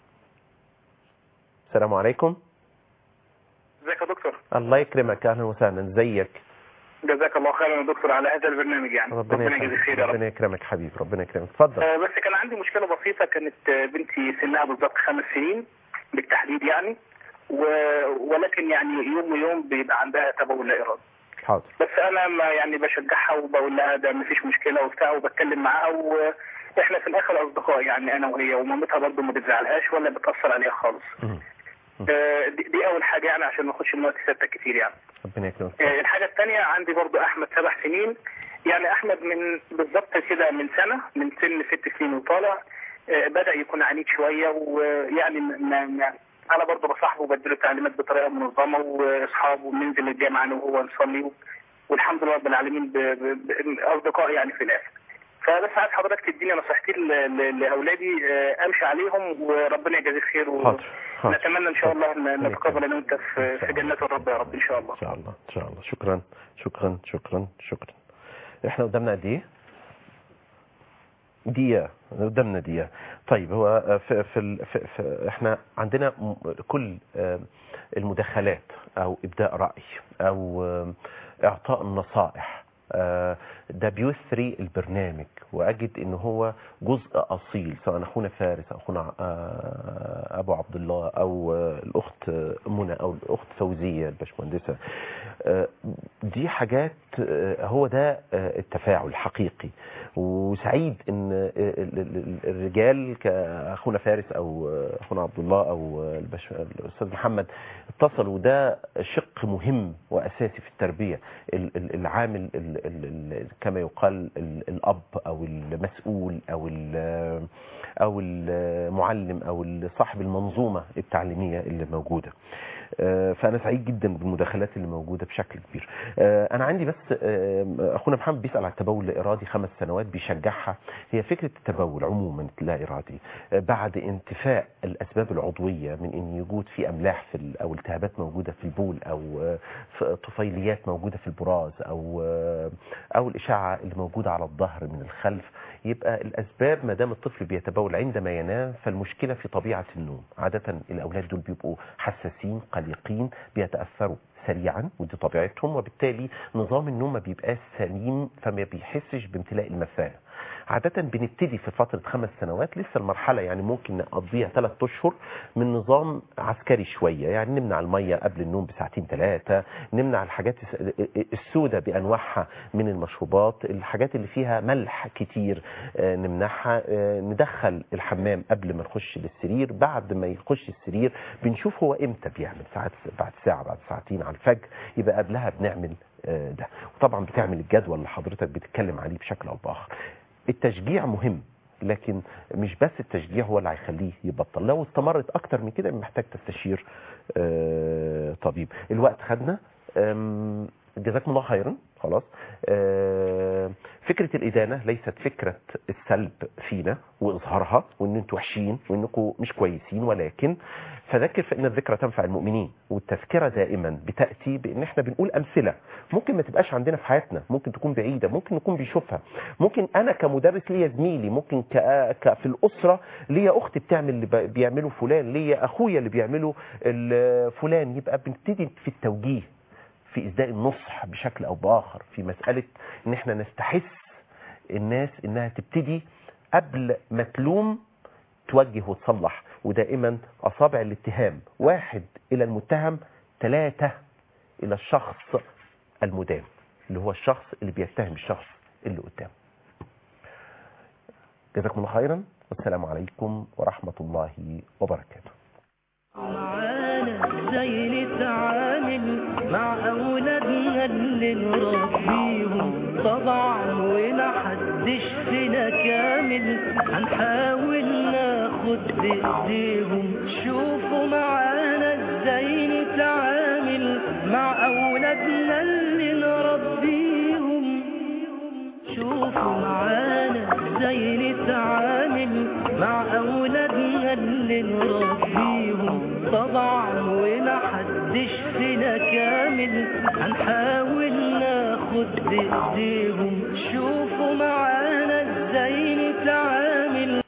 السلام عليكم ازيك يا دكتور الله يكرمك اهلا وسهلا ازيك جزاك الله خيرا يا دكتور على هذا البرنامج يعني ربنا يجزيك يكرمك خير يا رب ربنا يكرمك حبيبي ربنا يكرمك اتفضل آه، بس كان عندي مشكله بسيطه كانت آه، بنتي سنها بالظبط خمس سنين بالتحديد يعني و... ولكن يعني يوم ويوم بيبقى عندها تبول لا ارادي حاضر بس انا ما يعني بشجعها وبقول لها ده مفيش مشكله وبتاع وبتكلم معاها واحنا في الاخر اصدقاء يعني انا وهي ومامتها برضه ما بتزعلهاش ولا بتاثر عليها خالص مم. آه، دي, دي اول حاجه يعني عشان ما اخدش من وقت ستة كتير يعني ربنا يكرمك آه، الحاجة الثانية عندي برضو أحمد سبع سنين يعني أحمد من بالظبط كده من سنة من سن ست سنين وطالع آه، بدأ يكون عنيد شوية ويعني ما ما أنا برضو بصاحبه وبديله تعليمات بطريقة منظمة وأصحابه بننزل الجامعة أنا وهو نصلي والحمد لله رب العالمين ب- ب- ب- أصدقاء يعني في الآخر فبس عايز حضرتك تديني نصيحتين ل- ل- لأولادي آه، أمشي عليهم وربنا يجازيك خير و... حاضر حاضر نتمنى ان شاء الله ان ربنا نتقابل انا وانت إن في شاء في جنات الرب يا رب ان شاء الله ان شاء الله ان شاء الله شكرا شكرا شكرا شكرا احنا قدامنا قد ايه دقيقة قدامنا دقيقة طيب هو في في, ال- في, في احنا عندنا م- كل آه، المداخلات او ابداء رأي او آه، اعطاء النصائح آه، ده بيثري البرنامج واجد ان هو جزء اصيل سواء اخونا فارس او اخونا آه، ابو عبد الله او آه، الاخت منى او الاخت فوزيه الباشمهندسه آه، دي حاجات آه، هو ده آه، التفاعل الحقيقي وسعيد ان آه، ال- ال- ال- الرجال كاخونا فارس او آه، اخونا عبد الله او آه، الباش- الاستاذ محمد اتصلوا ده شق مهم واساسي في التربيه ال- ال- العامل ال- ال- ال- كما يقال ال- الاب او المسؤول او ال- او المعلم او صاحب المنظومه التعليميه اللي موجوده آه، فانا سعيد جدا بالمداخلات اللي موجوده بشكل كبير آه، انا عندي بس آه، اخونا محمد بيسال على التبول الارادي خمس سنوات بيشجعها هي فكره التبول عموما لا ارادي آه، بعد انتفاء الاسباب العضويه من ان يوجد في املاح في ال- او التهابات موجوده في البول او آه، في طفيليات موجوده في البراز او آه، او الاشعه اللي موجوده على الظهر من الخلف يبقى الاسباب ما دام الطفل بيتبول عندما ينام فالمشكله في طبيعه النوم عاده الاولاد دول بيبقوا حساسين قلقين بيتاثروا سريعا ودي طبيعتهم وبالتالي نظام النوم ما بيبقاش سليم فما بيحسش بامتلاء المثانه عادة بنبتدي في فترة خمس سنوات لسه المرحلة يعني ممكن نقضيها ثلاث أشهر من نظام عسكري شوية يعني نمنع المية قبل النوم بساعتين ثلاثة نمنع الحاجات الس- السوداء بأنواعها من المشروبات الحاجات اللي فيها ملح كتير آه، نمنعها آه، ندخل الحمام قبل ما نخش للسرير بعد ما يخش السرير بنشوف هو امتى بيعمل ساعات بعد ساعة بعد ساعتين على الفجر يبقى قبلها بنعمل آه، ده وطبعا بتعمل الجدول اللي حضرتك بتتكلم عليه بشكل او باخر التشجيع مهم لكن مش بس التشجيع هو اللي هيخليه يبطل لو استمرت اكتر من كده محتاج تستشير آه، طبيب الوقت خدنا آم، جزاكم الله خيرا خلاص آه، فكرة الإدانة ليست فكرة السلب فينا وإظهارها وإن أنتوا وحشين وإنكم مش كويسين ولكن فذكر فإن الذكرى تنفع المؤمنين والتذكرة دائما بتأتي بإن إحنا بنقول أمثلة ممكن ما تبقاش عندنا في حياتنا ممكن تكون بعيدة ممكن نكون بيشوفها ممكن أنا كمدرس ليا زميلي ممكن ك... ك... في الأسرة ليا أختي بتعمل اللي ب- بيعمله فلان ليا أخويا اللي بيعمله ال- فلان يبقى بنبتدي في التوجيه في إسداء النصح بشكل أو بآخر في مسألة إن إحنا نستحث الناس إنها تبتدي قبل ما تلوم توجه وتصلح ودائما أصابع الاتهام واحد إلى المتهم ثلاثة الى الشخص المدان اللي هو الشخص اللي بيتهم الشخص اللي قدامه جزاكم الله خيرا والسلام عليكم ورحمة الله وبركاته معانا ازاي نتعامل مع اولادنا اللي نربيهم طبعا ومحدش فينا كامل هنحاول ناخد بايديهم شوفوا معانا ازاي نتعامل مع اولادنا اللي نربيهم شوفوا معانا ازاي نتعامل مع اولادنا اللي نربيهم طبعا ومحدش فينا كامل هنحاول ناخد بايديهم شوفوا معانا ازاي نتعامل